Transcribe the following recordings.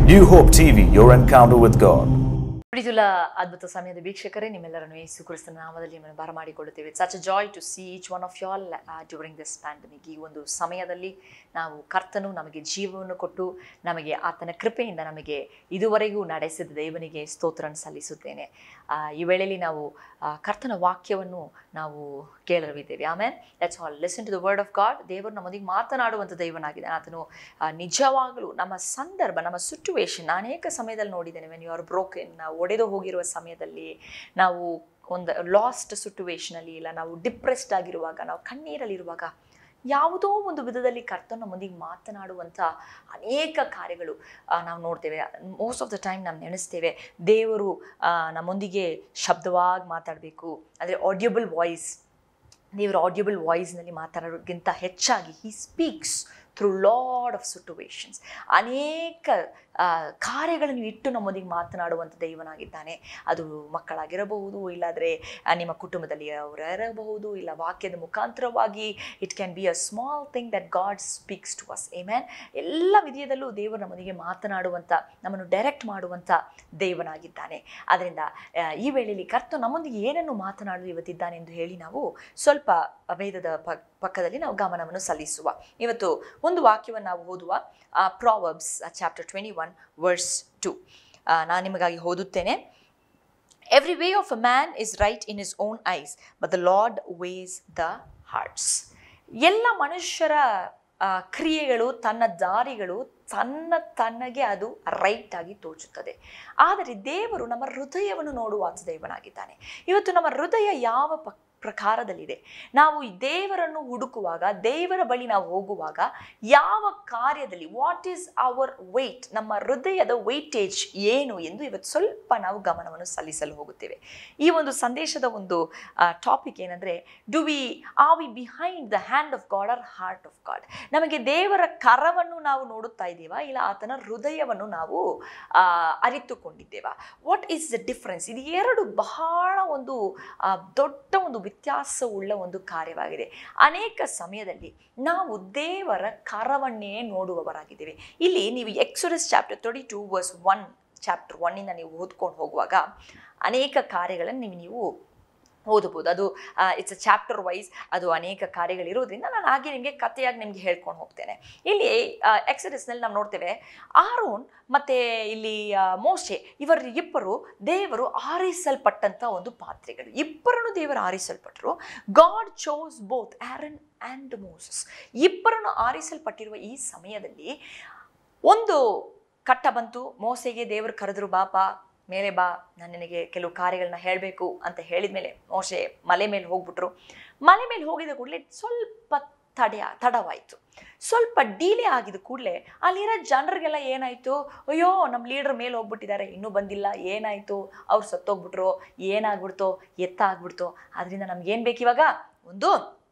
New Hope TV, your encounter with God. ಪ್ರೀತಿಯುಳ್ಳ ಅದ್ಭುತ ಸಮಯದ ವೀಕ್ಷಕರೇ ನಿಮ್ಮೆಲ್ಲರನ್ನು ಯೇಸು ಕ್ರಿಸ್ತನ ನಾಮದಲ್ಲಿ ನಿಮ್ಮನ್ನು ಬರಮಾಡಿಕೊಳ್ಳುತ್ತೇವೆ such joy to see each one of you all during this pandemic ಈ ಒಂದು ಸಮಯದಲ್ಲಿ ನಾವು ಕರ್ತನು ನಮಗೆ ಜೀವವನ್ನು ಕೊಟ್ಟು ನಮಗೆ ಆತನ ಕೃಪೆಯಿಂದ ನಮಗೆ ಇದುವರೆಗೂ ನಡೆಸಿದ ದೇವನಿಗೆ ಸ್ತೋತ್ರನ ಸಲ್ಲಿಸುತ್ತೇನೆ ಆ, ಈ ವೇಳೆಯಲ್ಲಿ ನಾವು ಆ, ಕರ್ತನ ವಾಕ್ಯವನ್ನು ನಾವು ಕೇಳಲಿದ್ದೇವೆ ಆಮೇಲೆ let's all listen to the word of God ದೇವರು ನಮ್ಮೊಂದಿಗೆ ಮಾತನಾಡುವಂಥ ದೇವನಾಗಿದೆ ಆತನು ಆ, ನಿಜವಾಗಲೂ ನಮ್ಮ ಸಂದರ್ಭ ನಮ್ಮ ಸಿಚುವೇಶನ್ ಅನೇಕ ಸಮಯದಲ್ಲಿ ನೋಡಿದ್ದೇನೆ ವೆನ್ ಯು ಆರ್ ಬ್ರೋಕೆನ್ ನಾವು ಒಡೆದು ಹೋಗಿರುವ ಸಮಯದಲ್ಲಿ ನಾವು ಒಂದು ಲಾಸ್ಟ್ ಸಿಟುವೇಶನಲ್ಲಿ ಇಲ್ಲ ನಾವು ಡಿಪ್ರೆಸ್ಡ್ ಆಗಿರುವಾಗ ನಾವು ಕಣ್ಣೀರಲ್ಲಿರುವಾಗ ಯಾವುದೋ ಒಂದು ವಿಧದಲ್ಲಿ ಕರ್ತನ ನಮ್ಮೊಂದಿಗೆ ಮಾತನಾಡುವಂಥ ಅನೇಕ ಕಾರ್ಯಗಳು ಆ, ನಾವು ನೋಡ್ತೇವೆ ಮೋಸ್ಟ್ ಆಫ್ ದ ಟೈಮ್ ನಾವು ನೆನೆಸ್ತೇವೆ ದೇವರು ಆ, ನಮ್ಮೊಂದಿಗೆ ಶಬ್ದವಾಗಿ ಮಾತಾಡಬೇಕು ಅಂದರೆ ಆಡಿಯಬಲ್ ವಾಯ್ಸ್ ದೇವರ ಆಡಿಯಬಲ್ ವಾಯ್ಸ್ನಲ್ಲಿ ಮಾತಾಡೋದಕ್ಕಿಂತ ಹೆಚ್ಚಾಗಿ he speaks through lot of situations ಅನೇಕ ಆ, ಕಾರ್ಯಗಳನ್ನು ಇಟ್ಟು ನಮ್ಮೊಂದಿಗೆ ಮಾತನಾಡುವಂಥ ದೈವನಾಗಿದ್ದಾನೆ ಅದು ಮಕ್ಕಳಾಗಿರಬಹುದು ಇಲ್ಲಾದರೆ ಆ, ನಿಮ್ಮ ಕುಟುಂಬದಲ್ಲಿ ಅವರಿರಬಹುದು ಇಲ್ಲ ವಾಕ್ಯದ ಮುಖಾಂತರವಾಗಿ it can be a small thing that God speaks to us man ಎಲ್ಲ ವಿಧಯದಲ್ಲೂ ದೇವರು ನಮ್ಮೊಂದಿಗೆ ಮಾತನಾಡುವಂಥ ನಮ್ಮನ್ನು ಡೈರೆಕ್ಟ್ ಮಾಡುವಂಥ ದೇವನಾಗಿದ್ದಾನೆ ಆದ್ದರಿಂದ ಆ, ಈ ವೇಳೆಯಲ್ಲಿ ಕರ್ತ ನಮ್ಮೊಂದಿಗೆ ಏನನ್ನು ಮಾತನಾಡಲು ಇವತ್ತಿದ್ದಾನೆ ಎಂದು ಹೇಳಿ ನಾವು ಸ್ವಲ್ಪ ವೇದದ ಪ ಪಕ್ಕದಲ್ಲಿ ನಾವು ಗಮನವನ್ನು ಸಲ್ಲಿಸುವ ಇವತ್ತು ಒಂದು ವಾಕ್ಯವನ್ನು ನಾವು ಓದುವ Proverbs chapter twenty one verse two ನಾನು ನಿಮಗಾಗಿ ಓದುತ್ತೇನೆ every way of a man is right in his own eyes but the Lord weighs the hearts ಎಲ್ಲ ಮನುಷ್ಯರ ಆ, ಕ್ರಿಯೆಗಳು ತನ್ನ ದಾರಿಗಳು ತನ್ನ ತನ್ನಗೆ ಅದು ರೈಟ್ ಆಗಿ ತೋಚುತ್ತದೆ ಆದರೆ ದೇವರು ನಮ್ಮ ಹೃದಯವನ್ನು ನೋಡುವ ದೇವನಾಗಿದ್ದಾನೆ ಇವತ್ತು ನಮ್ಮ ಹೃದಯ ಯಾವ ಪ ಪ್ರಕಾರದಲ್ಲಿದೆ ನಾವು ಈ ದೇವರನ್ನು ಹುಡುಕುವಾಗ ದೇವರ ಬಳಿ ನಾವು ಹೋಗುವಾಗ ಯಾವ ಕಾರ್ಯದಲ್ಲಿ ವಾಟ್ ಈಸ್ ಅವರ್ ವೆಯ್ಟ್ ನಮ್ಮ ಹೃದಯದ ವೆಯ್ಟೇಜ್ ಏನು ಎಂದು ಇವತ್ತು ಸ್ವಲ್ಪ ನಾವು ಗಮನವನ್ನು ಸಲ್ಲಿಸಲು ಹೋಗುತ್ತೇವೆ ಈ ಒಂದು ಸಂದೇಶದ ಒಂದು ಟಾಪಿಕ್ ಏನಂದರೆ do we ah we behind the hand of God or heart of God ನಮಗೆ ದೇವರ ಕರವನ್ನು ನಾವು ನೋಡುತ್ತಾ ಇದ್ದೇವಾ ಇಲ್ಲ ಆತನ ಹೃದಯವನ್ನು ನಾವು ಆ, ಅರಿತುಕೊಂಡಿದ್ದೇವಾ ವಾಟ್ ಈಸ್ ದ ಡಿಫ್ರೆನ್ಸ್ ಇದು ಎರಡು ಬಹಳ ಒಂದು ಆ, ದೊಡ್ಡ ಒಂದು ವ್ಯತ್ಯಾಸವುಳ್ಳ ಒಂದು ಕಾರ್ಯವಾಗಿದೆ ಅನೇಕ ಸಮಯದಲ್ಲಿ ನಾವು ದೇವರ ಕರವನ್ನೇ ನೋಡುವವರಾಗಿದ್ದೇವೆ ಇಲ್ಲಿ ನೀವು Exodus chapter thirty two verse one chapter ಒನ್ನಿಂದ ನೀವು ಓದ್ಕೊಂಡು ಹೋಗುವಾಗ ಅನೇಕ ಕಾರ್ಯಗಳನ್ನು ನೀವು ನೀವು ಓದಬಹುದು ಅದು ಇಟ್ಸ್ ಅ ಚಾಪ್ಟರ್ ವೈಸ್ ಅದು ಅನೇಕ ಕಾರ್ಯಗಳಿರೋದ್ರಿಂದ ನಾನು ಹಾಗೆ ನಿಮಗೆ ಕಥೆಯಾಗಿ ನಿಮಗೆ ಹೇಳ್ಕೊಂಡು ಹೋಗ್ತೇನೆ ಇಲ್ಲಿ ಎಕ್ಸರಿಸ್ನಲ್ಲಿ ನಾವು ನೋಡ್ತೇವೆ ಆರೋನ್ ಮತ್ತು ಇಲ್ಲಿ ಆ, ಮೋಶೆ ಇವರ ಇಬ್ಬರು ದೇವರು ಆರಿಸಲ್ಪಟ್ಟಂಥ ಒಂದು ಪಾತ್ರೆಗಳು ಇಬ್ಬರನ್ನು ದೇವರು ಆರಿಸಲ್ಪಟ್ಟರು God chose both Aaron and Moses ಇಬ್ಬರನ್ನು ಆರಿಸಲ್ಪಟ್ಟಿರುವ ಈ ಸಮಯದಲ್ಲಿ ಒಂದು ಕಟ್ಟ ಬಂತು ಮೋಸೆಗೆ ದೇವರು ಕರೆದ್ರು ಬಾಪ ಮೇಲೆ ಬಾ ನಾನು ನಿನಗೆ ಕೆಲವು ಕಾರ್ಯಗಳನ್ನ ಹೇಳಬೇಕು ಅಂತ ಹೇಳಿದ ಮೇಲೆ ಮೋಸೆ ಮಲೆ ಮೇಲೆ ಹೋಗ್ಬಿಟ್ರು ಮಲೆ ಮೇಲೆ ಹೋಗಿದ ಕೂಡಲೇ ಸ್ವಲ್ಪ ತಡೆಯ ತಡವಾಯಿತು ಸ್ವಲ್ಪ ಡೀಲೇ ಆಗಿದ ಕೂಡಲೇ ಅಲ್ಲಿರೋ ಜನರಿಗೆಲ್ಲ ಏನಾಯಿತು ಅಯ್ಯೋ ನಮ್ಮ ಲೀಡ್ರ್ ಮೇಲೆ ಹೋಗ್ಬಿಟ್ಟಿದ್ದಾರೆ ಇನ್ನೂ ಬಂದಿಲ್ಲ ಏನಾಯಿತು ಅವ್ರು ಸತ್ತೋಗ್ಬಿಟ್ರು ಏನಾಗ್ಬಿಡ್ತೋ ಎತ್ತ ಆಗ್ಬಿಡ್ತೋ ಅದರಿಂದ ನಮ್ಗೇನು ಬೇಕು ಇವಾಗ ಒಂದು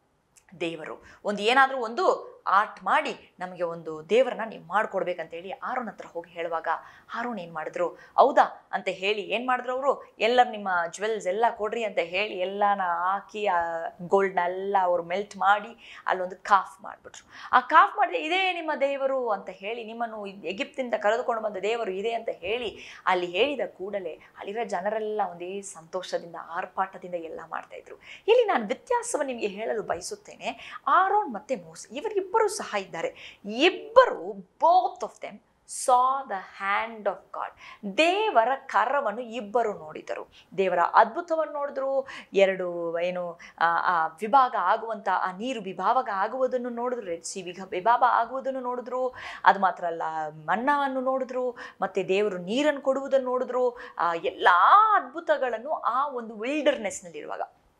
ದೇವರು ಒಂದು ಏನಾದರೂ ಒಂದು ಆರ್ಟ್ ಮಾಡಿ ನಮಗೆ ಒಂದು ದೇವರನ್ನ ನೀವು ಮಾಡಿಕೊಡ್ಬೇಕಂತ ಹೇಳಿ ಆರೋನ್ ಹತ್ರ ಹೋಗಿ ಹೇಳುವಾಗ ಆರೋನ್ ಏನು ಮಾಡಿದ್ರು ಹೌದಾ ಅಂತ ಹೇಳಿ ಏನು ಮಾಡಿದ್ರು ಅವರು ಎಲ್ಲರೂ ನಿಮ್ಮ ಜ್ಯುವೆಲ್ಸ್ ಎಲ್ಲ ಕೊಡ್ರಿ ಅಂತ ಹೇಳಿ ಎಲ್ಲನ ಹಾಕಿ ಆ ಗೋಲ್ಡ್ನೆಲ್ಲ ಅವ್ರು ಮೆಲ್ಟ್ ಮಾಡಿ ಅಲ್ಲೊಂದು ಕಾಫ್ ಮಾಡಿಬಿಟ್ರು ಆ ಕಾಫ್ ಮಾಡಿದ್ರೆ ಇದೇ ನಿಮ್ಮ ದೇವರು ಅಂತ ಹೇಳಿ ನಿಮ್ಮನ್ನು ಎಗಿಪ್ತಿಂದ ಕರೆದುಕೊಂಡು ಬಂದ ದೇವರು ಇದೆ ಅಂತ ಹೇಳಿ ಅಲ್ಲಿ ಹೇಳಿದ ಕೂಡಲೇ ಅಲ್ಲಿರೋ ಜನರೆಲ್ಲ ಒಂದೇ ಸಂತೋಷದಿಂದ ಆರ್ಭಾಟದಿಂದ ಎಲ್ಲ ಮಾಡ್ತಾ ಇದ್ರು ಇಲ್ಲಿ ನಾನು ವ್ಯತ್ಯಾಸವನ್ನು ನಿಮಗೆ ಹೇಳಲು ಬಯಸುತ್ತೇನೆ ಆರೋನ್ ಮತ್ತೆ ಮೋಸ್ ಇವರಿಬ್ಬರು ಸಹ ಇದ್ದಾರೆ ಇಬ್ಬರು both of them saw the hand of God ದೇವರ ಕರವನ್ನು ಇಬ್ಬರು ನೋಡಿದರು ದೇವರ ಅದ್ಭುತವನ್ನು ನೋಡಿದ್ರು ಎರಡು ಏನು ಆ, ಆ ವಿಭಾಗ ಆಗುವಂಥ ಆ ನೀರು ವಿಭಾಗ ಆಗುವುದನ್ನು ನೋಡಿದ್ರು ರೆಡ್ ಸಿ ವಿಘ ವಿಭಾಗ ಆಗುವುದನ್ನು ನೋಡಿದ್ರು ಅದು ಮಾತ್ರ ಅಲ್ಲ ಮನ್ನವನ್ನು ನೋಡಿದ್ರು ಮತ್ತು ದೇವರು ನೀರನ್ನು ಕೊಡುವುದನ್ನು ನೋಡಿದ್ರು ಆ ಎಲ್ಲ ಅದ್ಭುತಗಳನ್ನು ಆ ಒಂದು ವಿಲ್ಡರ್ನೆಸ್ನಲ್ಲಿರುವಾಗ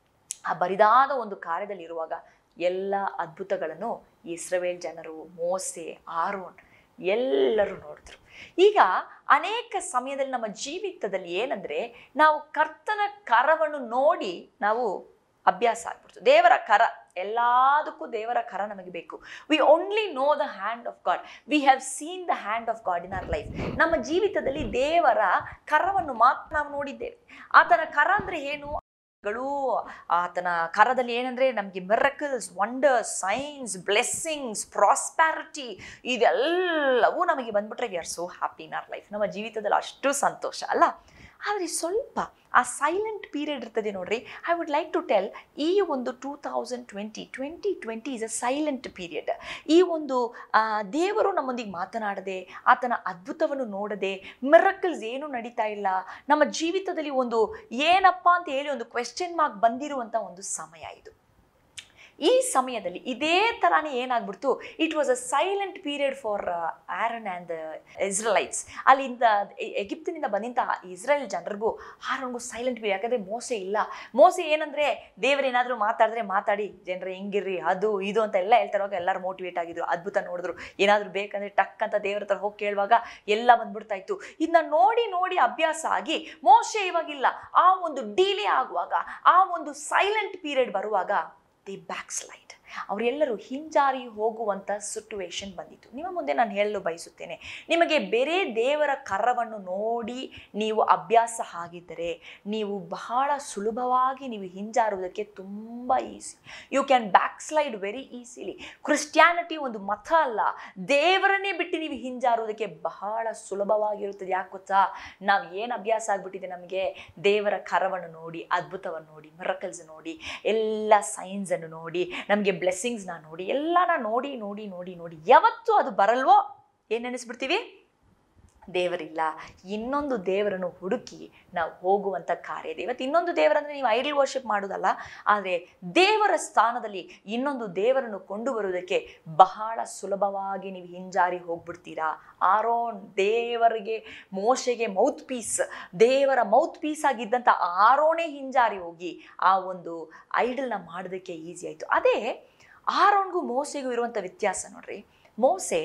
ಆ ಬರಿದಾದ ಒಂದು ಕಾರ್ಯದಲ್ಲಿರುವಾಗ ಎಲ್ಲ ಅದ್ಭುತಗಳನ್ನು ಇಸ್ರವೇಲ್ ಜನರು ಮೋಸೆ ಆರೋನ್ ಎಲ್ಲರೂ ನೋಡಿದ್ರು ಈಗ ಅನೇಕ ಸಮಯದಲ್ಲಿ ನಮ್ಮ ಜೀವಿತದಲ್ಲಿ ಏನಂದ್ರೆ ನಾವು ಕರ್ತನ ಕರವನ್ನು ನೋಡಿ ನಾವು ಅಭ್ಯಾಸ ಆಗ್ಬಿಡ್ತು ದೇವರ ಕರ ಎಲ್ಲದಕ್ಕೂ ದೇವರ ಕರ ನಮಗೆ ಬೇಕು we only know the hand of God we have seen the hand of God in our life ನಮ್ಮ ಜೀವಿತದಲ್ಲಿ ದೇವರ ಕರವನ್ನು ಮಾತ್ರ ನಾವು ನೋಡಿದ್ದೇವೆ ಆತನ ಕರ ಅಂದ್ರೆ ಏನು ಗಳು ಆತನ ಕರದಲ್ಲಿ ಏನಂದ್ರೆ ನಮಗೆ miracles wonders signs blessings prosperity ಇದೆಲ್ಲವೂ ನಮಗೆ ಬಂದ್ಬಿಟ್ರೆ we are so happy in our life ನಮ್ಮ ಜೀವಿತದಲ್ಲಿ ಅಷ್ಟು ಸಂತೋಷ ಅಲ್ಲ ಆದರೆ ಸ್ವಲ್ಪ ಆ ಸೈಲೆಂಟ್ ಪೀರಿಯಡ್ ಇರ್ತದೆ ನೋಡ್ರಿ I would like to tell ಈ ಒಂದು two thousand twenty twenty twenty is a silent period ಈ ಒಂದು ಆ, ದೇವರು ನಮ್ಮೊಂದಿಗೆ ಮಾತನಾಡದೆ ಆತನ ಅದ್ಭುತವನ್ನು ನೋಡದೆ ಮಿರಕಲ್ಸ್ ಏನು ನಡೀತಾ ಇಲ್ಲ ನಮ್ಮ ಜೀವಿತದಲ್ಲಿ ಒಂದು ಏನಪ್ಪ ಅಂತ ಹೇಳಿ ಒಂದು ಕ್ವೆಶ್ಚನ್ ಮಾರ್ಕ್ ಬಂದಿರುವಂಥ ಒಂದು ಸಮಯ ಇದು ಈ ಸಮಯದಲ್ಲಿ ಇದೇ ಥರನೇ ಏನಾಗ್ಬಿಡ್ತು it was a silent period for Aaron and Israelites ಅಲ್ಲಿಂದ ಎ- ಎಗಿಪ್ತಿನಿಂದ ಬಂದಿಂತ ಇಸ್ರೇಲ್ ಜನರಿಗೂ ಆರನ್ಗೂ ಸೈಲೆಂಟ್ ಪೀರಿಯಡ್ ಯಾಕಂದರೆ ಮೋಸೆ ಇಲ್ಲ ಮೋಸೆ ಏನಂದರೆ ದೇವರೇನಾದರೂ ಮಾತಾಡಿದ್ರೆ ಮಾತಾಡಿ ಜನರೇ ಹಿಂಗಿರ್ರಿ ಅದು ಇದು ಅಂತ ಎಲ್ಲ ಹೇಳ್ತಾರುವಾಗ ಎಲ್ಲರೂ ಮೋಟಿವೇಟ್ ಆಗಿದ್ರು ಅದ್ಭುತ ನೋಡಿದ್ರು ಏನಾದರೂ ಬೇಕಂದ್ರೆ ಟಕ್ ಅಂತ ದೇವ್ರ ಹತ್ರ ಹೋಗಿ ಕೇಳುವಾಗ ಎಲ್ಲ ಬಂದ್ಬಿಡ್ತಾ ಇತ್ತು ಇದನ್ನ ನೋಡಿ ನೋಡಿ ಅಭ್ಯಾಸ ಆಗಿ ಮೋಸೆ ಇವಾಗಿಲ್ಲ ಆ ಒಂದು ಡಿಲೇ ಆಗುವಾಗ ಆ ಒಂದು ಸೈಲೆಂಟ್ ಪೀರಿಯಡ್ ಬರುವಾಗ ದಿ ಬ್ಯಾಕ್ ಸ್ಲೈಡ್ ಅವರೆಲ್ಲರೂ ಹಿಂಜಾರಿ ಹೋಗುವಂಥ ಸಿಟುವೇಶನ್ ಬಂದಿತ್ತು ನಿಮ್ಮ ಮುಂದೆ ನಾನು ಹೇಳಲು ಬಯಸುತ್ತೇನೆ ನಿಮಗೆ ಬೇರೆ ದೇವರ ಕರವನ್ನು ನೋಡಿ ನೀವು ಅಭ್ಯಾಸ ಆಗಿದ್ದರೆ ನೀವು ಬಹಳ ಸುಲಭವಾಗಿ ನೀವು ಹಿಂಜಾರುವುದಕ್ಕೆ ತುಂಬ easy you can backslide very easily Christianity ಒಂದು ಮತ ಅಲ್ಲ ದೇವರನ್ನೇ ಬಿಟ್ಟು ನೀವು ಹಿಂಜಾರುವುದಕ್ಕೆ ಬಹಳ ಸುಲಭವಾಗಿರುತ್ತದೆ ಯಾಕೆ ಗೊತ್ತಾ ನಾವು ಏನು ಅಭ್ಯಾಸ ಆಗ್ಬಿಟ್ಟಿದೆ ನಮಗೆ ದೇವರ ಕರವನ್ನು ನೋಡಿ ಅದ್ಭುತವನ್ನು ನೋಡಿ ಮಿರಕಲ್ಸ್ ನೋಡಿ ಎಲ್ಲ ಸೈನ್ಸನ್ನು ನೋಡಿ ನಮಗೆ ಬ್ಲೆಸ್ಸಿಂಗ್ಸ್ನ ನೋಡಿ ಎಲ್ಲನ ನೋಡಿ ನೋಡಿ ನೋಡಿ ನೋಡಿ ಯಾವತ್ತು ಅದು ಬರಲ್ವೋ ಏನು ನೆನೆಸ್ಬಿಡ್ತೀವಿ ದೇವರಿಲ್ಲ ಇನ್ನೊಂದು ದೇವರನ್ನು ಹುಡುಕಿ ನಾವು ಹೋಗುವಂಥ ಕಾರ್ಯ ಇದೆ ಇವತ್ತು ಇನ್ನೊಂದು ದೇವರಂದ್ರೆ ನೀವು ಐಡಲ್ ವರ್ಷಿಪ್ ಮಾಡೋದಲ್ಲ ಆದರೆ ದೇವರ ಸ್ಥಾನದಲ್ಲಿ ಇನ್ನೊಂದು ದೇವರನ್ನು ಕೊಂಡು ಬರುವುದಕ್ಕೆ ಬಹಳ ಸುಲಭವಾಗಿ ನೀವು ಹಿಂಜಾರಿ ಹೋಗ್ಬಿಡ್ತೀರಾ ಆರೋನ್ ದೇವರಿಗೆ ಮೋಶೆಗೆ ಮೌತ್ ಪೀಸ್ ದೇವರ ಮೌತ್ ಪೀಸ್ ಆಗಿದ್ದಂಥ ಆರೋನೇ ಹಿಂಜಾರಿ ಹೋಗಿ ಆ ಒಂದು ಐಡಲ್ನ ಮಾಡೋದಕ್ಕೆ ಈಸಿ ಆಯಿತು ಅದೇ ಆರೋನ್ಗೂ ಮೋಸೆಗೂ ಇರುವಂಥ ವ್ಯತ್ಯಾಸ ನೋಡ್ರಿ ಮೋಸೆ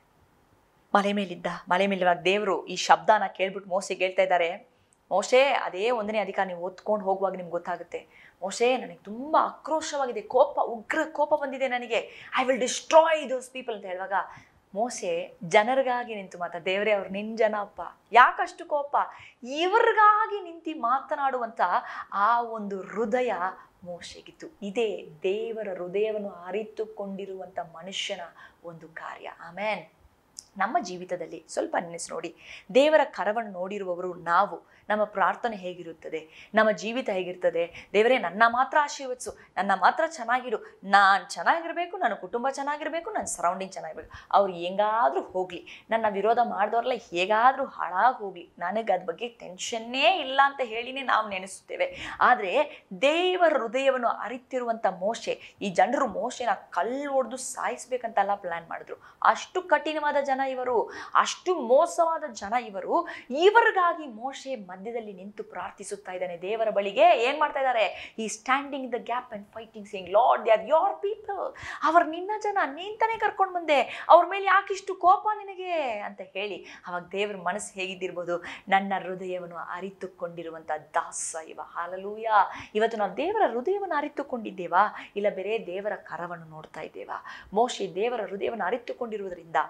ಮಲೆ ಮೇಲಿದ್ದ ಮಲೆ ಮೇಲಿರುವಾಗ ದೇವರು ಈ ಶಬ್ದನ ಕೇಳ್ಬಿಟ್ಟು ಮೋಸೆಗೆ ಹೇಳ್ತಾ ಇದ್ದಾರೆ ಮೋಶೆ ಅದೇ ಒಂದನೇ ಅಧಿಕಾರ ನೀವು ಓದ್ಕೊಂಡು ಹೋಗುವಾಗ ನಿಮ್ಗೆ ಗೊತ್ತಾಗುತ್ತೆ ಮೋಶೆ ನನಗೆ ತುಂಬ ಆಕ್ರೋಶವಾಗಿದೆ ಕೋಪ ಉಗ್ರ ಕೋಪ ಬಂದಿದೆ ನನಗೆ I will destroy those people ಅಂತ ಹೇಳುವಾಗ ಮೋಸೆ ಜನರಿಗಾಗಿ ನಿಂತು ಮಾತಾ ದೇವರೇ ಅವ್ರು ನಿನ್ ಜನ ಅಪ್ಪ ಯಾಕಷ್ಟು ಕೋಪ ಇವ್ರಿಗಾಗಿ ನಿಂತು ಮಾತನಾಡುವಂಥ ಆ ಒಂದು ಹೃದಯ ಮೋಶೆಗಿತ್ತು ಇದೇ ದೇವರ ಹೃದಯವನ್ನು ಅರಿತುಕೊಂಡಿರುವಂಥ ಮನುಷ್ಯನ ಒಂದು ಕಾರ್ಯ ಆಮೇನ್ ನಮ್ಮ ಜೀವಿತದಲ್ಲಿ ಸ್ವಲ್ಪ ನೆನೆಸಿ ನೋಡಿ ದೇವರ ಕರವನ್ನು ನೋಡಿರುವವರು ನಾವು ನಮ್ಮ ಪ್ರಾರ್ಥನೆ ಹೇಗಿರುತ್ತದೆ ನಮ್ಮ ಜೀವಿತ ಹೇಗಿರ್ತದೆ ದೇವರೇ ನನ್ನ ಮಾತ್ರ ಆಶೀರ್ವದಿಸು ನನ್ನ ಮಾತ್ರ ಚೆನ್ನಾಗಿಡು ನಾನು ಚೆನ್ನಾಗಿರಬೇಕು ನನ್ನ ಕುಟುಂಬ ಚೆನ್ನಾಗಿರಬೇಕು ನನ್ನ ಸರೌಂಡಿಂಗ್ ಚೆನ್ನಾಗಿರ್ಬೇಕು ಅವ್ರು ಹೆಂಗಾದ್ರೂ ಹೋಗಲಿ ನನ್ನ ವಿರೋಧ ಮಾಡಿದವ್ರೆಲ್ಲ ಹೇಗಾದರೂ ಹಾಳಾಗಿ ಹೋಗಲಿ ನನಗೆ ಅದ್ರ ಬಗ್ಗೆ ಟೆನ್ಷನ್ನೇ ಇಲ್ಲ ಅಂತ ಹೇಳಿನೇ ನಾವು ನೆನೆಸುತ್ತೇವೆ ಆದರೆ ದೇವರ ಹೃದಯವನ್ನು ಅರಿತಿರುವಂಥ ಮೋಶೆ ಈ ಜನರು ಮೋಶೆನ ಕಲ್ಲು ಹೊಡೆದು ಸಾಯಿಸ್ಬೇಕಂತೆಲ್ಲ ಪ್ಲ್ಯಾನ್ ಮಾಡಿದ್ರು ಅಷ್ಟು ಕಠಿಣವಾದ ಜನ ಇವರು ಅಷ್ಟು ಮೋಸವಾದ ಜನ ಇವರು ಇವರಿಗಾಗಿ ಮೋಶೆ ಮಧ್ಯದಲ್ಲಿ ನಿಂತು ಪ್ರಾರ್ಥಿಸುತ್ತಾ ಇದ್ದಾನೆ ದೇವರ ಬಳಿಗೆ ಏನ್ ಮಾಡ್ತಾ ಇದ್ದಾರೆ ಈ standing the gap and fighting saying Lord they are your people ಅವ್ರು ನಿನ್ನ ಜನ ನೀನ್ ತಾನೇ ಕರ್ಕೊಂಡು ಬಂದೆ ಅವ್ರ ಮೇಲೆ ಯಾಕಿಷ್ಟು ಕೋಪ ನಿನಗೆ ಅಂತ ಹೇಳಿ ಅವಾಗ ದೇವರ ಮನಸ್ಸು ಹೇಗಿದ್ದಿರ್ಬೋದು ನನ್ನ ಹೃದಯವನ್ನು ಅರಿತುಕೊಂಡಿರುವಂಥ ದಾಸ ಇವ ಹಾಲಲೂಯ ಇವತ್ತು ನಾವು ದೇವರ ಹೃದಯವನ್ನು ಅರಿತುಕೊಂಡಿದ್ದೇವಾ ಇಲ್ಲ ಬೇರೆ ದೇವರ ಕರವನ್ನು ನೋಡ್ತಾ ಇದ್ದೇವಾ ಮೋಶಿ ದೇವರ ಹೃದಯವನ್ನು ಅರಿತುಕೊಂಡಿರುವುದರಿಂದ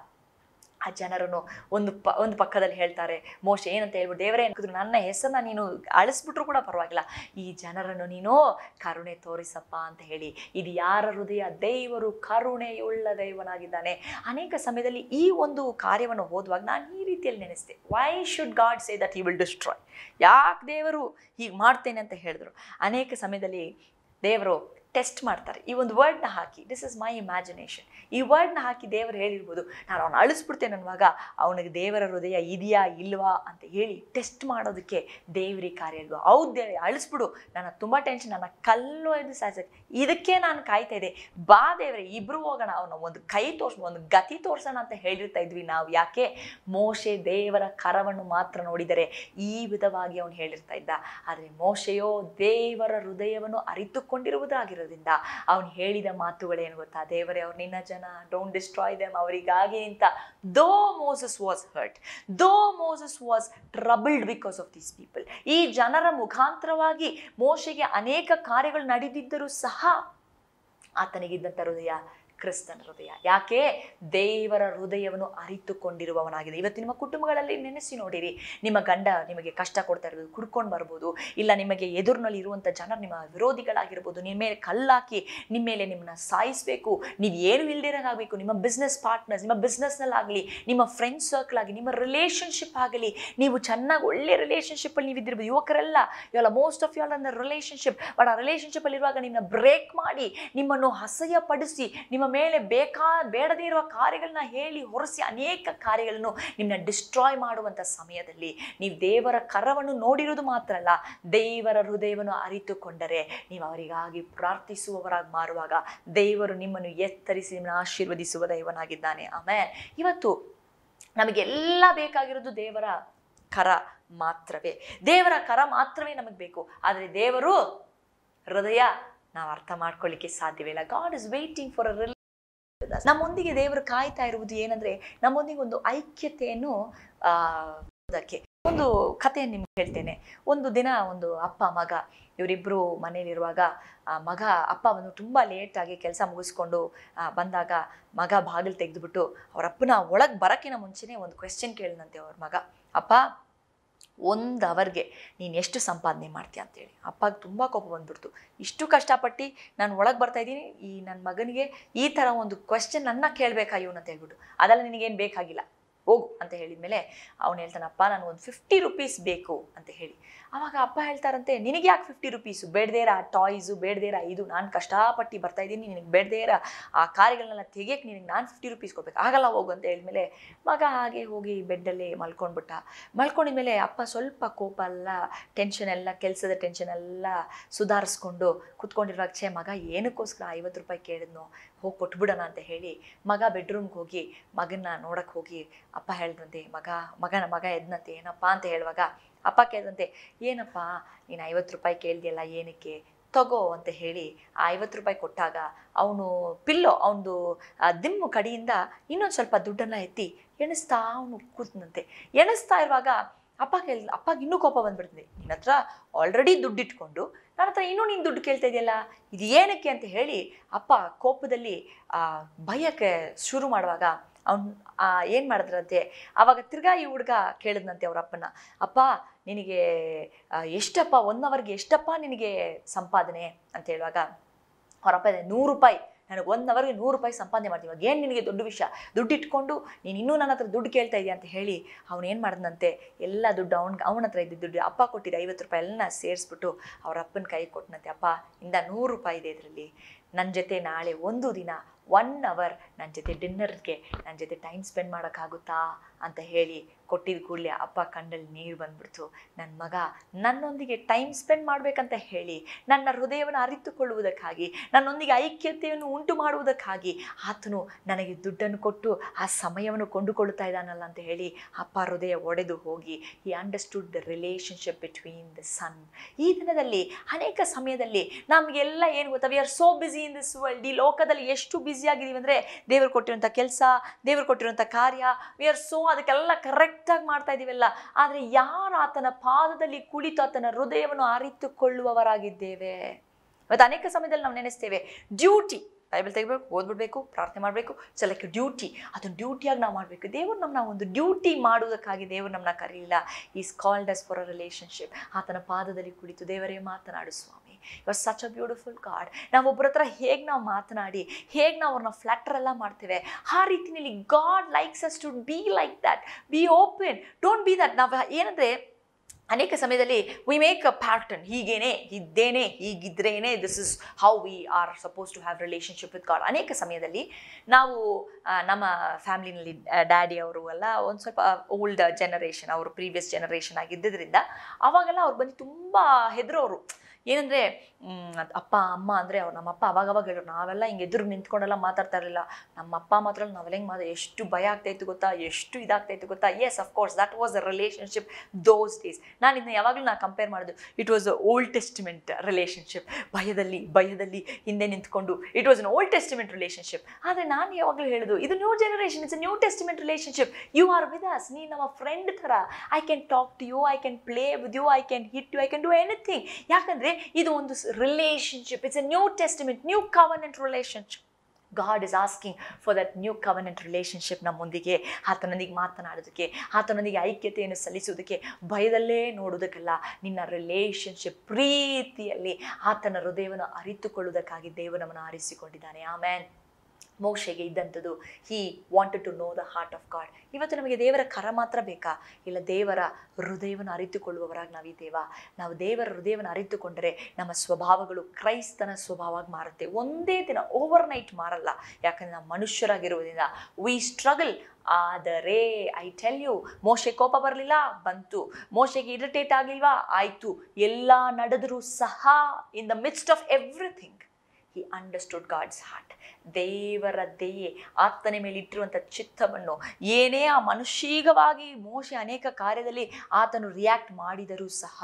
ಆ ಜನರನ್ನು ಒಂದು ಪ ಒಂದು ಪಕ್ಕದಲ್ಲಿ ಹೇಳ್ತಾರೆ ಮೋಶ ಏನಂತ ಹೇಳ್ಬಿಟ್ಟು ದೇವರೇ ಅನ್ಕಿದ್ರು ನನ್ನ ಹೆಸರನ್ನ ನೀನು ಅಳಿಸ್ಬಿಟ್ರು ಕೂಡ ಪರವಾಗಿಲ್ಲ ಈ ಜನರನ್ನು ನೀನು ಕರುಣೆ ತೋರಿಸಪ್ಪ ಅಂತ ಹೇಳಿ ಇದು ಯಾರ ಹೃದಯ ದೇವರು ಕರುಣೆಯುಳ್ಳ ದೈವನಾಗಿದ್ದಾನೆ ಅನೇಕ ಸಮಯದಲ್ಲಿ ಈ ಒಂದು ಕಾರ್ಯವನ್ನು ಓದುವಾಗ ನಾನು ಈ ರೀತಿಯಲ್ಲಿ ನೆನೆಸಿದೆ why should God say that he will destroy ಯಾಕೆ ದೇವರು ಹೀಗೆ ಮಾಡ್ತೇನೆ ಅಂತ ಹೇಳಿದ್ರು ಅನೇಕ ಸಮಯದಲ್ಲಿ ದೇವರು ಟೆಸ್ಟ್ ಮಾಡ್ತಾರೆ ಈ ಒಂದು ವರ್ಡ್ನ ಹಾಕಿ ದಿಸ್ ಇಸ್ ಮೈ ಇಮ್ಯಾಜಿನೇಷನ್ ಈ ವರ್ಡ್ನ ಹಾಕಿ ದೇವರು ಹೇಳಿರ್ಬೋದು ನಾನು ಅವನು ಅಳಿಸ್ಬಿಡ್ತೇನೆ ಅನ್ನುವಾಗ ಅವನಿಗೆ ದೇವರ ಹೃದಯ ಇದೆಯಾ ಇಲ್ವಾ ಅಂತ ಹೇಳಿ ಟೆಸ್ಟ್ ಮಾಡೋದಕ್ಕೆ ದೇವರಿ ಕಾರ್ಯ ಇಲ್ವಾ ಹೌದು ದೇವ್ರೆ ಅಳಿಸ್ಬಿಡು ನನ್ನ ತುಂಬ ಟೆನ್ಷನ್ ನನ್ನ ಕಲ್ಲು ಇದು ಸಾಯ್ಸಕ್ಕೆ ಇದಕ್ಕೆ ನಾನು ಕಾಯ್ತಾ ಇದ್ದೆ ಬಾ ದೇವ್ರೆ ಇಬ್ರು ಹೋಗೋಣ ಅವನ ಒಂದು ಕೈ ತೋರ್ಸ್ ಒಂದು ಗತಿ ತೋರ್ಸೋಣ ಅಂತ ಹೇಳಿರ್ತಾ ಇದ್ವಿ ನಾವು ಯಾಕೆ ಮೋಶೆ ದೇವರ ಕರವನ್ನು ಮಾತ್ರ ನೋಡಿದರೆ ಈ ವಿಧವಾಗಿ ಅವನು ಹೇಳಿರ್ತಾ ಇದ್ದ ಆದರೆ ಮೋಶೆಯೋ ದೇವರ ಹೃದಯವನ್ನು ಅರಿತುಕೊಂಡಿರುವುದಾಗಿರೋದ್ರಿಂದ ಅವನು ಹೇಳಿದ ಮಾತುಗಳೇನು ಗೊತ್ತಾ ದೇವರೇ ಅವ್ರು ನಿನ್ನ ಜನ ಡೋಂಟ್ ಡಿಸ್ಟ್ರಾಯ್ ದೆಮ್ ಅವರಿಗಾಗಿ ನಿಂತ though Moses was hurt though Moses was troubled because of these people ಈ ಜನರ ಮುಖಾಂತರವಾಗಿ ಮೋಶೆಗೆ ಅನೇಕ ಕಾರ್ಯಗಳು ನಡೆದಿದ್ದರೂ ಸಹ ಆತನಿಗಿದ್ದಂಥ ಹೃದಯ ಕ್ರಿಸ್ತನ ಹೃದಯ ಯಾಕೆ ದೇವರ ಹೃದಯವನ್ನು ಅರಿತುಕೊಂಡಿರುವವನಾಗಿದೆ ಇವತ್ತು ನಿಮ್ಮ ಕುಟುಂಬಗಳಲ್ಲಿ ನೆನೆಸಿ ನೋಡಿರಿ ನಿಮ್ಮ ಗಂಡ ನಿಮಗೆ ಕಷ್ಟ ಕೊಡ್ತಾ ಇರ್ಬೋದು ಕುಡ್ಕೊಂಡು ಬರ್ಬೋದು ಇಲ್ಲ ನಿಮಗೆ ಎದುರಿನಲ್ಲಿ ಇರುವಂಥ ಜನರು ನಿಮ್ಮ ವಿರೋಧಿಗಳಾಗಿರ್ಬೋದು ನಿಮ್ಮ ಮೇಲೆ ಕಲ್ಲಾಕಿ ನಿಮ್ಮ ಮೇಲೆ ನಿಮ್ಮನ್ನ ಸಾಯಿಸಬೇಕು ನೀವು ಏನು ಇಲ್ದಿರಂಗಾಗಬೇಕು ನಿಮ್ಮ ಬಿಸ್ನೆಸ್ ಪಾರ್ಟ್ನರ್ಸ್ ನಿಮ್ಮ ಬಿಸ್ನೆಸ್ನಲ್ಲಾಗಲಿ ನಿಮ್ಮ ಫ್ರೆಂಡ್ಸ್ ಸರ್ಕಲ್ ಆಗಿ ನಿಮ್ಮ ರಿಲೇಷನ್ಶಿಪ್ ಆಗಲಿ ನೀವು ಚೆನ್ನಾಗಿ ಒಳ್ಳೆ ರಿಲೇಷನ್ಶಿಪ್ಪಲ್ಲಿ ನೀವು ಇದ್ದಿರ್ಬೋದು ಯುವಕರೆಲ್ಲ ಇವೆಲ್ಲ ಮೋಸ್ಟ್ ಆಫ್ ಯಾಲ್ ಅಂದ ರಿಲೇಷನ್ಶಿಪ್ ಬಟ್ ಆ ರಿಲೇಷನ್ಶಿಪ್ಪಲ್ಲಿ ಇರುವಾಗ ನಿಮ್ಮನ್ನ ಬ್ರೇಕ್ ಮಾಡಿ ನಿಮ್ಮನ್ನು ಅಸಹ್ಯ ಪಡಿಸಿ ನಿಮ್ಮ ಮೇಲೆ ಬೇಕಾ ಬೇಡದೇ ಇರುವ ಕಾರ್ಯಗಳನ್ನ ಹೇಳಿ ಹೊರಸಿ ಅನೇಕ ಕಾರ್ಯಗಳನ್ನು ನಿಮ್ಮನ್ನ ಡಿಸ್ಟ್ರಾಯ್ ಮಾಡುವಂಥ ಸಮಯದಲ್ಲಿ ನೀವು ದೇವರ ಕರವನ್ನು ನೋಡಿರುವುದು ಮಾತ್ರ ಅಲ್ಲ ದೇವರ ಹೃದಯವನ್ನು ಅರಿತುಕೊಂಡರೆ ನೀವು ಅವರಿಗಾಗಿ ಪ್ರಾರ್ಥಿಸುವವರಾಗಿ ಮಾರುವಾಗ ದೇವರು ನಿಮ್ಮನ್ನು ಎತ್ತರಿಸಿ ನಿಮ್ಮನ್ನು ಆಶೀರ್ವದಿಸುವ ದೈವನಾಗಿದ್ದಾನೆ ಆಮೇಲೆ ಇವತ್ತು ನಮಗೆಲ್ಲ ಬೇಕಾಗಿರೋದು ದೇವರ ಕರ ಮಾತ್ರವೇ ದೇವರ ಕರ ಮಾತ್ರವೇ ನಮಗೆ ಬೇಕು ಆದರೆ ದೇವರು ಹೃದಯ ನಾವು ಅರ್ಥ ಮಾಡ್ಕೊಳ್ಳಿಕ್ಕೆ ಸಾಧ್ಯವಿಲ್ಲ God is waiting for a ನಮ್ಮೊಂದಿಗೆ ದೇವರು ಕಾಯ್ತಾ ಇರುವುದು ಏನಂದ್ರೆ ನಮ್ಮೊಂದಿಗೆ ಒಂದು ಐಕ್ಯತೆಯನ್ನು ಆ ಅದಕ್ಕೆ ಒಂದು ಕಥೆಯನ್ನು ನಿಮ್ಗೆ ಹೇಳ್ತೇನೆ ಒಂದು ದಿನ ಒಂದು ಅಪ್ಪ ಮಗ ಇವರಿಬ್ಬರು ಮನೇಲಿರುವಾಗ ಆ ಮಗ ಅಪ್ಪ ಬಂದು ತುಂಬ ಲೇಟಾಗಿ ಕೆಲಸ ಮುಗಿಸ್ಕೊಂಡು ಆ, ಬಂದಾಗ ಮಗ ಬಾಗಿಲು ತೆಗೆದುಬಿಟ್ಟು ಅವ್ರ ಅಪ್ಪನ ಒಳಗೆ ಬರೋಕ್ಕಿಂತ ಮುಂಚೆನೇ ಒಂದು ಕ್ವೆಶ್ಚನ್ ಕೇಳಿದಂತೆ ಅವ್ರ ಮಗ ಅಪ್ಪ ಒಂದು ಅವರ್ಗೆ ನೀನು ಎಷ್ಟು ಸಂಪಾದನೆ ಮಾಡ್ತೀಯ ಅಂತೇಳಿ ಅಪ್ಪಗೆ ತುಂಬ ಕೋಪ ಬಂದ್ಬಿಡ್ತು ಇಷ್ಟು ಕಷ್ಟಪಟ್ಟು ನಾನು ಒಳಗೆ ಬರ್ತಾ ಇದ್ದೀನಿ ಈ ನನ್ನ ಮಗನಿಗೆ ಈ ಥರ ಒಂದು ಕ್ವೆಶ್ಚನ್ ನನ್ನ ಕೇಳಬೇಕಾ ಇವನು ಅಂತ ಹೇಳ್ಬಿಟ್ಟು ಅದೆಲ್ಲ ನಿನಗೇನು ಬೇಕಾಗಿಲ್ಲ ಹೋಗು ಅಂತ ಹೇಳಿದ್ಮೇಲೆ ಅವನು ಹೇಳ್ತಾನಪ್ಪ ನಾನು ಒಂದು ಫಿಫ್ಟಿ ರುಪೀಸ್ ಬೇಕು ಅಂತ ಹೇಳಿ ಆವಾಗ ಅಪ್ಪ ಹೇಳ್ತಾರಂತೆ ನಿನಗೆ ಯಾಕೆ ಫಿಫ್ಟಿ ರುಪೀಸು ಬೇಡದೇರ ಆ ಟಾಯ್ಸು ಬೇಡದೇರ ಇದು ನಾನು ಕಷ್ಟಪಟ್ಟು ಬರ್ತಾ ಇದ್ದೀನಿ ನಿನಗೆ ಬೇಡದೇರ ಆ ಕಾರ್ಯಗಳನ್ನೆಲ್ಲ ತೆಗಿಯಕ್ಕೆ ನಿನಗೆ ನಾನು ಫಿಫ್ಟಿ ರುಪೀಸ್ ಕೊಡ್ಬೇಕು ಆಗಲ್ಲ ಹೋಗು ಅಂತ ಹೇಳಿದ್ಮೇಲೆ ಮಗ ಹಾಗೆ ಹೋಗಿ ಬೆಡ್ಡಲ್ಲಿ ಮಲ್ಕೊಂಡ್ಬಿಟ್ಟ ಮಲ್ಕೊಂಡಿದ್ಮೇಲೆ ಅಪ್ಪ ಸ್ವಲ್ಪ ಕೋಪ ಎಲ್ಲ ಟೆನ್ಷನ್ ಎಲ್ಲ ಕೆಲಸದ ಟೆನ್ಷನ್ ಎಲ್ಲ ಸುಧಾರಿಸ್ಕೊಂಡು ಕುತ್ಕೊಂಡಿರುವಾಗ ಛೇ ಮಗ ಏನಕ್ಕೋಸ್ಕರ ಐವತ್ತು ರೂಪಾಯಿ ಕೇಳಿದ್ನೋ ಹೋಗಿ ಕೊಟ್ಬಿಡೋಣ ಅಂತ ಹೇಳಿ ಮಗ ಬೆಡ್ರೂಮ್ಗೆ ಹೋಗಿ ಮಗನ್ನ ನೋಡಕ್ಕೆ ಹೋಗಿ ಅಪ್ಪ ಹೇಳಿದ್ರಂತೆ ಮಗ ಮಗನ ಮಗ ಎದ್ನಂತೆ ಏನಪ್ಪ ಅಂತ ಹೇಳುವಾಗ ಅಪ್ಪ ಕೇಳಿದಂತೆ ಏನಪ್ಪ ನೀನು ಐವತ್ತು ರೂಪಾಯಿ ಕೇಳಿದೆಯಲ್ಲ ಏನಕ್ಕೆ ತಗೋ ಅಂತ ಹೇಳಿ ಆ ಐವತ್ತು ರೂಪಾಯಿ ಕೊಟ್ಟಾಗ ಅವನು ಪಿಲ್ಲೋ ಅವನದು ದಿಮ್ಮು ಕಡಿಯಿಂದ ಇನ್ನೊಂದು ಸ್ವಲ್ಪ ದುಡ್ಡನ್ನು ಎತ್ತಿ ಎಣಿಸ್ತಾ ಅವನು ಕೂತನಂತೆ ಎಣಿಸ್ತಾ ಇರುವಾಗ ಅಪ್ಪ ಕೇಳಿ ಅಪ್ಪಗೆ ಇನ್ನೂ ಕೋಪ ಬಂದ್ಬಿಡ್ತದೆ ನಿನ್ನ ಹತ್ರ ಆಲ್ರೆಡಿ ದುಡ್ಡು ಇಟ್ಕೊಂಡು ನನ್ನ ಹತ್ರ ಇನ್ನೂ ನೀನು ದುಡ್ಡು ಕೇಳ್ತಾ ಇದೆಯಲ್ಲ ಇದು ಏನಕ್ಕೆ ಅಂತ ಹೇಳಿ ಅಪ್ಪ ಕೋಪದಲ್ಲಿ ಆ, ಭಯಕ್ಕೆ ಶುರು ಮಾಡುವಾಗ ಅವ್ನು ಏನು ಮಾಡಿದ್ರಂತೆ ಆವಾಗ ತಿರ್ಗಾ ಈ ಹುಡುಗ ಕೇಳಿದ್ನಂತೆ ಅವ್ರ ಅಪ್ಪನ ಅಪ್ಪ ನಿನಗೆ ಆ, ಎಷ್ಟಪ್ಪ ಒನ್ ಅವರ್ಗೆ ಎಷ್ಟಪ್ಪ ನಿನಗೆ ಸಂಪಾದನೆ ಅಂತ ಹೇಳುವಾಗ ಅವರಪ್ಪ ಇದೆ ನೂರು ರೂಪಾಯಿ ನನಗೆ ಒನ್ ಅವರ್ಗೆ ನೂರು ರೂಪಾಯಿ ಸಂಪಾದನೆ ಮಾಡ್ತೀವಿ ಇವಾಗ ಏನು ನಿನಗೆ ದೊಡ್ಡ ವಿಷಯ ದುಡ್ಡು ಇಟ್ಕೊಂಡು ನೀನು ಇನ್ನೂ ನನ್ನ ಹತ್ರ ದುಡ್ಡು ಕೇಳ್ತಾ ಇದೆಯಾ ಅಂತ ಹೇಳಿ ಅವನು ಏನು ಮಾಡಿದಂತೆ ಎಲ್ಲ ದುಡ್ಡು ಅವ್ನಿಗೆ ಅವನ ಹತ್ರ ಇದ್ದ ದುಡ್ಡು ಅಪ್ಪ ಕೊಟ್ಟಿದ್ದ ಐವತ್ತು ರೂಪಾಯಿ ಎಲ್ಲ ಸೇರಿಸ್ಬಿಟ್ಟು ಅವ್ರ ಅಪ್ಪನ ಕೈ ಕೊಟ್ಟನಂತೆ ಅಪ್ಪ ಇಂದ ನೂರು ರೂಪಾಯಿ ಇದೆ ಇದರಲ್ಲಿ ನನ್ನ ಜೊತೆ ನಾಳೆ ಒಂದು ದಿನ ಒನ್ ಅವರ್ ನನ್ನ ಜೊತೆ ಡಿನ್ನರ್ಗೆ ನನ್ನ ಜೊತೆ ಟೈಮ್ ಸ್ಪೆಂಡ್ ಮಾಡೋಕ್ಕಾಗುತ್ತಾ ಅಂತ ಹೇಳಿ ಕೊಟ್ಟಿದ್ದ ಕೂಡಲೇ ಅಪ್ಪ ಕಣ್ಣಲ್ಲಿ ನೀರು ಬಂದ್ಬಿಡ್ತು ನನ್ನ ಮಗ ನನ್ನೊಂದಿಗೆ ಟೈಮ್ ಸ್ಪೆಂಡ್ ಮಾಡಬೇಕಂತ ಹೇಳಿ ನನ್ನ ಹೃದಯವನ್ನು ಅರಿತುಕೊಳ್ಳುವುದಕ್ಕಾಗಿ ನನ್ನೊಂದಿಗೆ ಐಕ್ಯತೆಯನ್ನು ಉಂಟು ಮಾಡುವುದಕ್ಕಾಗಿ ಆತನು ನನಗೆ ದುಡ್ಡನ್ನು ಕೊಟ್ಟು ಆ ಸಮಯವನ್ನು ಕೊಂಡುಕೊಳ್ಳುತ್ತಾ ಇದ್ದಾನಲ್ಲ ಅಂತ ಹೇಳಿ ಅಪ್ಪ ಹೃದಯ ಒಡೆದು ಹೋಗಿ ಈ understood the relationship between the son ಈ ದಿನದಲ್ಲಿ ಅನೇಕ ಸಮಯದಲ್ಲಿ ನಮಗೆಲ್ಲ ಏನು ಗೊತ್ತಾ we are so busy in this world ಈ ಲೋಕದಲ್ಲಿ ಎಷ್ಟು ಬ್ಯುಸಿ ಆಗಿದ್ದೀವಿ ಅಂದರೆ ದೇವರು ಕೊಟ್ಟಿರುವಂಥ ಕೆಲಸ ದೇವರು ಕೊಟ್ಟಿರುವಂಥ ಕಾರ್ಯ ವಿ ಆರ್ ಸೋ ಅದಕ್ಕೆಲ್ಲ ಕರೆಕ್ಟಾಗಿ ಮಾಡ್ತಾ ಇದ್ದೀವಲ್ಲ ಆದರೆ ಯಾರು ಆತನ ಪಾದದಲ್ಲಿ ಕುಳಿತು ಆತನ ಹೃದಯವನ್ನು ಅರಿತುಕೊಳ್ಳುವವರಾಗಿದ್ದೇವೆ ಮತ್ತು ಅನೇಕ ಸಮಯದಲ್ಲಿ ನಾವು ನೆನೆಸ್ತೇವೆ ಡ್ಯೂಟಿ ಬೈಬಲ್ ತೆಗಿಬೇಕು ಓದ್ಬಿಡ್ಬೇಕು ಪ್ರಾರ್ಥನೆ ಮಾಡಬೇಕು ಸಲಕ್ಕೆ ಡ್ಯೂಟಿ ಅದನ್ನು ಡ್ಯೂಟಿಯಾಗಿ ನಾವು ಮಾಡಬೇಕು ದೇವರು ನಮ್ಮನ್ನ ಒಂದು ಡ್ಯೂಟಿ ಮಾಡುವುದಕ್ಕಾಗಿ ದೇವರು ನಮ್ಮನ್ನ ಕರೀಲಿಲ್ಲ is called us for a relationship ಆತನ ಪಾದದಲ್ಲಿ ಕುಳಿತು ದೇವರೇ ಮಾತನಾಡು ಸ್ವಾಮಿ he was such a beautiful God ನಾವು ಒಬ್ಬರ ಹತ್ರ ಹೇಗೆ ನಾವು ಮಾತನಾಡಿ ಹೇಗೆ ನಾವು ಅವ್ರನ್ನ ಫ್ಲಾಟರ್ ಎಲ್ಲ ಮಾಡ್ತೇವೆ ಆ ರೀತಿಯಲ್ಲಿ God likes us to be like that be open don't be that ನಾವು ಏನಂದರೆ ಅನೇಕ ಸಮಯದಲ್ಲಿ ವಿ ಮೇಕ್ ಅ ಪ್ಯಾಟರ್ನ್ ಹೀಗೇನೆ ಇದ್ದೇನೆ ಹೀಗಿದ್ರೇನೆ this is how we are suppose to have relationship with God ಅನೇಕ ಸಮಯದಲ್ಲಿ ನಾವು ಆ, ನಮ್ಮ ಫ್ಯಾಮ್ಲಿನಲ್ಲಿ ಡ್ಯಾಡಿ ಅವರು ಎಲ್ಲ ಒಂದು ಸ್ವಲ್ಪ ಓಲ್ಡ್ ಜನರೇಷನ್ ಅವರು ಪ್ರೀವಿಯಸ್ ಜನರೇಷನ್ ಆಗಿದ್ದರಿಂದ ಅವಾಗೆಲ್ಲ ಅವ್ರು ಬಂದು ತುಂಬ ಹೆದರೋರು ಏನಂದರೆ ಅಪ್ಪ ಅಮ್ಮ ಅಂದರೆ ಅವ್ರು ನಮ್ಮ ಅಪ್ಪ ಅವಾಗ ಅವಾಗ ಹೇಳೋರು ನಾವೆಲ್ಲ ಹಿಂಗೆ ಎದುರು ನಿಂತ್ಕೊಂಡೆಲ್ಲ ಮಾತಾಡ್ತಾ ಇರಲಿಲ್ಲ ನಮ್ಮ ಅಪ್ಪ ಮಾತ್ರ ನಾವೆಲ್ಲ ಹೆಂಗೆ ಮಾತ್ರ ಎಷ್ಟು ಭಯ ಆಗ್ತಾ ಇತ್ತು ಗೊತ್ತಾ ಎಷ್ಟು ಇದಾಗ್ತಾ ಇತ್ತು ಗೊತ್ತಾ yes of course that was a relationship those days ನಾನು ಇದನ್ನ ಯಾವಾಗಲೂ ನಾನು ಕಂಪೇರ್ ಮಾಡೋದು it was a Old Testament relationship ಭಯದಲ್ಲಿ ಭಯದಲ್ಲಿ ಹಿಂದೆ ನಿಂತ್ಕೊಂಡು it was an Old Testament relationship ಆದರೆ ನಾನು ಯಾವಾಗಲೂ ಹೇಳೋದು ಇದು new generation it's New Testament relationship you are with us ನೀ ನಮ್ಮ ಫ್ರೆಂಡ್ ಥರ I can talk to you I can play with you I can hit you I can do anything ಯಾಕಂದರೆ ಇದು ಒಂದು relationship it's a New Testament new covenant relationship God is asking for that new covenant relationship ನಮ್ಮೊಂದಿಗೆ ಆತನೊಂದಿಗೆ ಮಾತನಾಡೋದಕ್ಕೆ ಆತನೊಂದಿಗೆ ಐಕ್ಯತೆಯನ್ನು ಸಲ್ಲಿಸೋದಕ್ಕೆ ಭಯದಲ್ಲೇ ನೋಡೋದಕ್ಕಲ್ಲ ನಿನ್ನ relationship ಪ್ರೀತಿಯಲ್ಲಿ ಆತನ ಹೃದಯವನ್ನು ಅರಿತುಕೊಳ್ಳುವುದಕ್ಕಾಗಿ ದೇವರು ನಮ್ಮನ್ನು ಆರಿಸಿಕೊಂಡಿದ್ದಾನೆ ಆಮೇನ್ ಮೋಶೆಗೆ ಇದ್ದಂಥದ್ದು he wanted to know the heart of God ಇವತ್ತು ನಮಗೆ ದೇವರ ಕರ ಮಾತ್ರ ಬೇಕಾ ಇಲ್ಲ ದೇವರ ಹೃದಯವನ್ನು ಅರಿತುಕೊಳ್ಳುವವರಾಗಿ ನಾವಿದ್ದೇವಾ ನಾವು ದೇವರ ಹೃದಯವನ್ನು ಅರಿತುಕೊಂಡರೆ ನಮ್ಮ ಸ್ವಭಾವಗಳು ಕ್ರೈಸ್ತನ ಸ್ವಭಾವವಾಗಿ ಮಾರುತ್ತೆ ಒಂದೇ ದಿನ ಓವರ್ ನೈಟ್ ಮಾರಲ್ಲ ಯಾಕಂದ್ರೆ ನಾವು ಮನುಷ್ಯರಾಗಿರುವುದರಿಂದ ವಿ ಸ್ಟ್ರಗಲ್ ಆದರೆ ಐ ಟೆಲ್ ಯು ಮೋಶೆ ಕೋಪ ಬರಲಿಲ್ಲ ಬಂತು ಮೋಶೆಗೆ ಇರಿಟೇಟ್ ಆಗಲಿಲ್ವಾ ಆಯಿತು ಎಲ್ಲ ನಡೆದರೂ ಸಹ in the midst of everything he understood God's heart ದೇವರ ದಯೆ ಆತನ ಮೇಲೆ ಇಟ್ಟಿರುವಂಥ ಚಿತ್ತವನ್ನು ಏನೇ ಆ ಮನುಷ್ಯೀಗವಾಗಿ ಮೋಶೆ ಅನೇಕ ಕಾರ್ಯದಲ್ಲಿ ಆತನು ರಿಯಾಕ್ಟ್ ಮಾಡಿದರೂ ಸಹ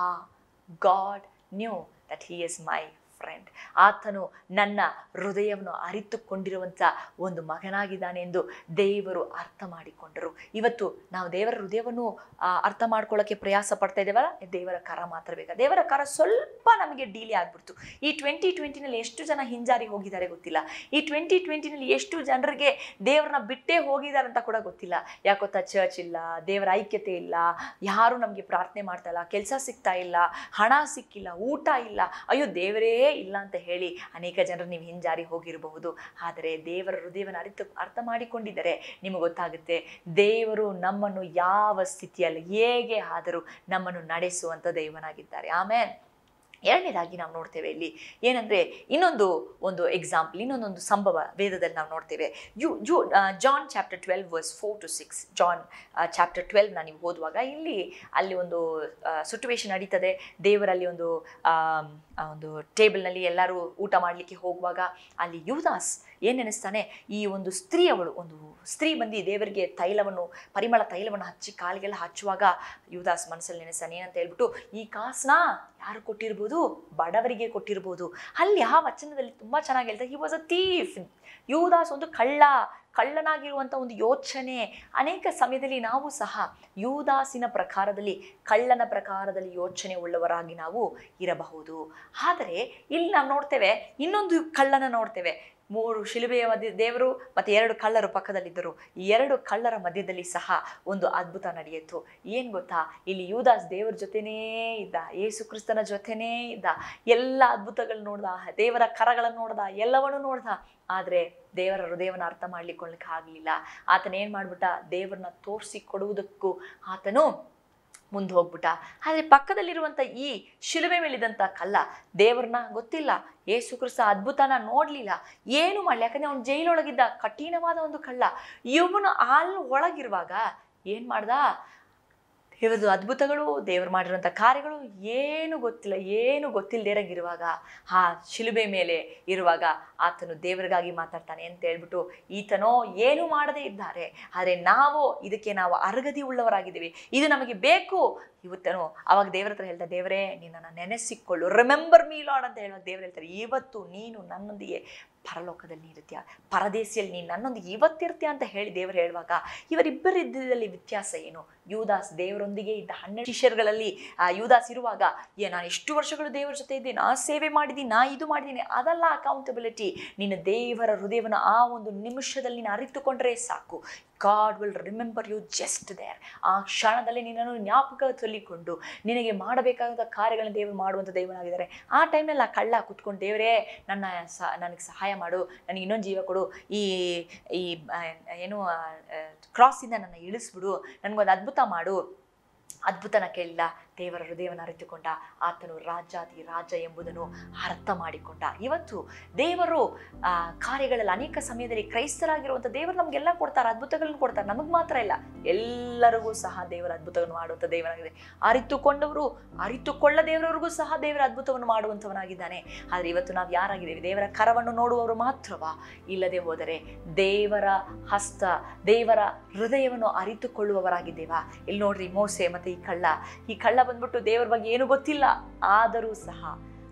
God knew that he is my friend ಆತನು ನನ್ನ ಹೃದಯವನ್ನು ಅರಿತುಕೊಂಡಿರುವಂಥ ಒಂದು ಮಗನಾಗಿದ್ದಾನೆ ಎಂದು ದೇವರು ಅರ್ಥ ಮಾಡಿಕೊಂಡರು ಇವತ್ತು ನಾವು ದೇವರ ಹೃದಯವನ್ನು ಆ, ಅರ್ಥ ಮಾಡ್ಕೊಳ್ಳೋಕ್ಕೆ ಪ್ರಯಾಸ ಪಡ್ತಾ ಇದ್ದೇವಲ್ಲ ದೇವರ ಕರ ಮಾತ್ರ ಬೇಕಾ ದೇವರ ಕರ ಸ್ವಲ್ಪ ನಮಗೆ ಡೀಲಿ ಆಗ್ಬಿಡ್ತು ಈ ಟ್ವೆಂಟಿ ಟ್ವೆಂಟಿನಲ್ಲಿ ಎಷ್ಟು ಜನ ಹಿಂಜಾರಿ ಹೋಗಿದ್ದಾರೆ ಗೊತ್ತಿಲ್ಲ ಈ ಟ್ವೆಂಟಿ ಟ್ವೆಂಟಿನಲ್ಲಿ ಎಷ್ಟು ಜನರಿಗೆ ದೇವರನ್ನ ಬಿಟ್ಟೇ ಹೋಗಿದ್ದಾರೆ ಅಂತ ಕೂಡ ಗೊತ್ತಿಲ್ಲ ಯಾಕೊತ್ತಾ ಚರ್ಚ್ ಇಲ್ಲ ದೇವರ ಐಕ್ಯತೆ ಇಲ್ಲ ಯಾರು ನಮಗೆ ಪ್ರಾರ್ಥನೆ ಮಾಡ್ತಾ ಇಲ್ಲ ಕೆಲಸ ಸಿಗ್ತಾ ಇಲ್ಲ ಹಣ ಸಿಕ್ಕಿಲ್ಲ ಊಟ ಇಲ್ಲ ಅಯ್ಯೋ ದೇವರೇ ಇಲ್ಲ ಅಂತ ಹೇಳಿ ಅನೇಕ ಜನರು ನೀವು ಹಿಂಜಾರಿ ಹೋಗಿರಬಹುದು ಆದರೆ ದೇವರ ಹೃದಯವನ್ನು ಅರಿತು ಅರ್ಥ ಮಾಡಿಕೊಂಡಿದ್ದರೆ ನಿಮಗೆ ಗೊತ್ತಾಗುತ್ತೆ ದೇವರು ನಮ್ಮನ್ನು ಯಾವ ಸ್ಥಿತಿಯಲ್ಲಿ ಹೇಗೆ ಆದರೂ ನಮ್ಮನ್ನು ನಡೆಸುವಂಥ ದೇವನಾಗಿದ್ದಾರೆ ಆಮೇಲೆ ಎರಡನೇದಾಗಿ ನಾವು ನೋಡ್ತೇವೆ ಇಲ್ಲಿ ಏನಂದರೆ ಇನ್ನೊಂದು ಒಂದು ಎಕ್ಸಾಂಪಲ್ ಇನ್ನೊಂದೊಂದು ಸಂಭವ ವೇದದಲ್ಲಿ ನಾವು ನೋಡ್ತೇವೆ you you John chapter twelve verse four to six John chapter ಟ್ವೆಲ್ವ್ನ ನೀವು ಓದುವಾಗ ಇಲ್ಲಿ ಅಲ್ಲಿ ಒಂದು ಸಿಟುವೇಶನ್ ನಡೀತದೆ ದೇವರಲ್ಲಿ ಒಂದು ಆಮ್, ಆ ಒಂದು ಟೇಬಲ್ನಲ್ಲಿ ಎಲ್ಲರೂ ಊಟ ಮಾಡಲಿಕ್ಕೆ ಹೋಗುವಾಗ ಅಲ್ಲಿ ಯುವದಾಸ್ ಏನು ನೆನೆಸ್ತಾನೆ ಈ ಒಂದು ಸ್ತ್ರೀ ಅವಳು ಒಂದು ಸ್ತ್ರೀ ಬಂದು ದೇವರಿಗೆ ತೈಲವನ್ನು ಪರಿಮಳ ತೈಲವನ್ನು ಹಚ್ಚಿ ಕಾಲಿಗೆಲ್ಲ ಹಚ್ಚುವಾಗ ಯುವದಾಸ್ ಮನಸ್ಸಲ್ಲಿ ನೆನೆಸ್ತಾನೆ ಏನಂತ ಹೇಳ್ಬಿಟ್ಟು ಈ ಕಾಸನ್ನ ಯಾರು ಕೊಟ್ಟಿರ್ಬೋದು ಬಡವರಿಗೆ ಕೊಟ್ಟಿರ್ಬೋದು ಅಲ್ಲಿ ಆ ವಚನದಲ್ಲಿ ತುಂಬ ಚೆನ್ನಾಗಿ ಹೇಳ್ತಾರೆ ಹಿ ವಾಸ್ ಅ ತೀಫ್ ಯುವದಾಸ್ ಒಂದು ಕಳ್ಳ ಕಳ್ಳನಾಗಿರುವಂಥ ಒಂದು ಯೋಚನೆ ಅನೇಕ ಸಮಯದಲ್ಲಿ ನಾವು ಸಹ ಯುವದಾಸಿನ ಪ್ರಕಾರದಲ್ಲಿ ಕಳ್ಳನ ಪ್ರಕಾರದಲ್ಲಿ ಯೋಚನೆ ಉಳ್ಳವರಾಗಿ ನಾವು ಇರಬಹುದು ಆದರೆ ಇಲ್ಲಿ ನಾವು ನೋಡ್ತೇವೆ ಇನ್ನೊಂದು ಕಳ್ಳನ ನೋಡ್ತೇವೆ ಮೂರು ಶಿಲುಬೆಯ ಮಧ್ಯ ದೇವರು ಮತ್ತು ಎರಡು ಕಳ್ಳರು ಪಕ್ಕದಲ್ಲಿದ್ದರು ಈ ಎರಡು ಕಳ್ಳರ ಮಧ್ಯದಲ್ಲಿ ಸಹ ಒಂದು ಅದ್ಭುತ ನಡೆಯಿತು ಏನು ಗೊತ್ತಾ ಇಲ್ಲಿ ಯೂದಾಸ್ ದೇವರ ಜೊತೆನೇ ಇದ್ದ ಯೇಸು ಕ್ರಿಸ್ತನ ಜೊತೆನೇ ಇದ್ದ ಎಲ್ಲ ಅದ್ಭುತಗಳು ನೋಡ್ದ ದೇವರ ಕರಗಳನ್ನು ನೋಡ್ದ ಎಲ್ಲವನ್ನೂ ನೋಡ್ದ ಆದರೆ ದೇವರ ಹೃದಯವನ್ನು ಅರ್ಥ ಮಾಡ್ಲಿಕ್ಕೆ ಆಗಲಿಲ್ಲ ಆತನ ಏನು ಮಾಡ್ಬಿಟ್ಟ ದೇವರನ್ನ ತೋರಿಸಿ ಕೊಡುವುದಕ್ಕೂ ಆತನು ಮುಂದೆ ಹೋಗ್ಬಿಟ್ಟ ಆದರೆ ಪಕ್ಕದಲ್ಲಿರುವಂಥ ಈ ಶಿಲುಬೆ ಮೇಲಿದ್ದಂಥ ಕಲ್ಲ ದೇವ್ರನ್ನ ಗೊತ್ತಿಲ್ಲ ಏಸು ಕ್ರಿಸ್ತ ಅದ್ಭುತನ ನೋಡಲಿಲ್ಲ ಏನು ಮಾಡಲಿ ಯಾಕಂದರೆ ಅವ್ನು ಜೈಲೊಳಗಿದ್ದ ಕಠಿಣವಾದ ಒಂದು ಕಳ್ಳ ಇವನು ಅಲ್ಲಿ ಒಳಗಿರುವಾಗ ಏನು ಮಾಡ್ದ ಇವ್ರದ್ದು ಅದ್ಭುತಗಳು ದೇವರು ಮಾಡಿರುವಂಥ ಕಾರ್ಯಗಳು ಏನು ಗೊತ್ತಿಲ್ಲ ಏನು ಗೊತ್ತಿಲ್ಲದಿರಂಗಿರುವಾಗ ಆ ಶಿಲುಬೆ ಮೇಲೆ ಇರುವಾಗ ಆತನು ದೇವರಿಗಾಗಿ ಮಾತಾಡ್ತಾನೆ ಅಂತ ಹೇಳ್ಬಿಟ್ಟು ಈತನೋ ಏನು ಮಾಡದೇ ಇದ್ದಾರೆ ಆದರೆ ನಾವು ಇದಕ್ಕೆ ನಾವು ಅರ್ಗದಿ ಉಳ್ಳವರಾಗಿದ್ದೀವಿ ಇದು ನಮಗೆ ಬೇಕು ಇವತ್ತನು ಅವಾಗ ದೇವರ ಹತ್ರ ಹೇಳ್ತಾರೆ ದೇವರೇ ನಿನ್ನನ್ನು ನೆನೆಸಿಕೊಳ್ಳು ರಿಮೆಂಬರ್ ಮೀ ಲಾಡ್ ಅಂತ ಹೇಳುವಾಗ ದೇವರು ಹೇಳ್ತಾರೆ ಇವತ್ತು ನೀನು ನನ್ನೊಂದಿಗೆ ಪರಲೋಕದಲ್ಲಿ ನೀರುತ್ತೀಯ ಪರದೇಶಿಯಲ್ಲಿ ನೀನು ನನ್ನೊಂದಿಗೆ ಇವತ್ತಿರ್ತೀಯ ಅಂತ ಹೇಳಿ ದೇವರು ಹೇಳುವಾಗ ಇವರಿಬ್ಬರಿದ್ದಲ್ಲಿ ವ್ಯತ್ಯಾಸ ಏನು ಯೂದಾಸ್ ದೇವರೊಂದಿಗೆ ಇದ್ದ ಹನ್ನೆರಡು ಶಿಷ್ಯರುಗಳಲ್ಲಿ ಆ ಯೂದಾಸ್ ಇರುವಾಗ ಏ ನಾನು ಎಷ್ಟು ವರ್ಷಗಳು ದೇವರ ಜೊತೆ ಇದ್ದೀನಿ ನಾ ಸೇವೆ ಮಾಡಿದ್ದೀನಿ ನಾ ಇದು ಮಾಡಿದ್ದೀನಿ ಅದಲ್ಲ ಅಕೌಂಟಬಿಲಿಟಿ ನಿನ್ನ ದೇವರ ಹೃದಯವನ್ನು ಆ ಒಂದು ನಿಮಿಷದಲ್ಲಿ ನೀನು ಅರಿತುಕೊಂಡ್ರೆ ಸಾಕು God will remember you just there ಆ ಕ್ಷಣದಲ್ಲಿ ನಿನ್ನನ್ನು ಜ್ಞಾಪಕ ತಲ್ಲಿಕೊಂಡು ನಿನಗೆ ಮಾಡಬೇಕಾದ ಕಾರ್ಯಗಳನ್ನು ದೇವರು ಮಾಡುವಂಥ ದೇವನಾಗಿದ್ದಾರೆ ಆ ಟೈಮ್ನಲ್ಲಿ ಆ ಕಳ್ಳ ಕುತ್ಕೊಂಡು ದೇವರೇ ನನ್ನ ಸ ನನಗೆ ಸಹಾಯ ಮಾಡು ನನಗೆ ಇನ್ನೊಂದು ಜೀವ ಕೊಡು ಈ ಈ ಆ, ಏನು ಕ್ರಾಸಿಂದ ನನ್ನ ಇಳಿಸ್ಬಿಡು ನನಗೊಂದು ಅದ್ಭುತ ಮಾಡು ಅದ್ಭುತನ ಕೇಳಿಲ್ಲ ದೇವರ ಹೃದಯವನ್ನು ಅರಿತುಕೊಂಡ ಆತನು ರಾಜಾದಿ ರಾಜ ಎಂಬುದನ್ನು ಅರ್ಥ ಮಾಡಿಕೊಂಡ ಇವತ್ತು ದೇವರು ಆ, ಕಾರ್ಯಗಳಲ್ಲಿ ಅನೇಕ ಸಮಯದಲ್ಲಿ ಕ್ರೈಸ್ತರಾಗಿರುವಂಥ ದೇವರು ನಮಗೆಲ್ಲ ಕೊಡ್ತಾರೆ ಅದ್ಭುತಗಳನ್ನು ಕೊಡ್ತಾರೆ ನಮಗೆ ಮಾತ್ರ ಇಲ್ಲ ಎಲ್ಲರಿಗೂ ಸಹ ದೇವರ ಅದ್ಭುತವನ್ನು ಮಾಡುವಂಥ ದೇವರಾಗಿದೆ ಅರಿತುಕೊಂಡವರು ಅರಿತುಕೊಳ್ಳ ದೇವರವರಿಗೂ ಸಹ ದೇವರ ಅದ್ಭುತವನ್ನು ಮಾಡುವಂಥವನಾಗಿದ್ದಾನೆ ಆದರೆ ಇವತ್ತು ನಾವು ಯಾರಾಗಿದ್ದೇವೆ ದೇವರ ಕರವನ್ನು ನೋಡುವವರು ಮಾತ್ರವಾ ಇಲ್ಲದೆ ಹೋದರೆ ದೇವರ ಹಸ್ತ ದೇವರ ಹೃದಯವನ್ನು ಅರಿತುಕೊಳ್ಳುವವರಾಗಿದ್ದೇವಾ ಇಲ್ಲಿ ನೋಡ್ರಿ ಮೋಸೆ ಮತ್ತೆ ಈ ಕಳ್ಳ ಈ ಕಳ್ಳ ಬಂದ್ಬಿಟ್ಟು ದೇವರ ಬಗ್ಗೆ ಏನು ಗೊತ್ತಿಲ್ಲ ಆದರೂ ಸಹ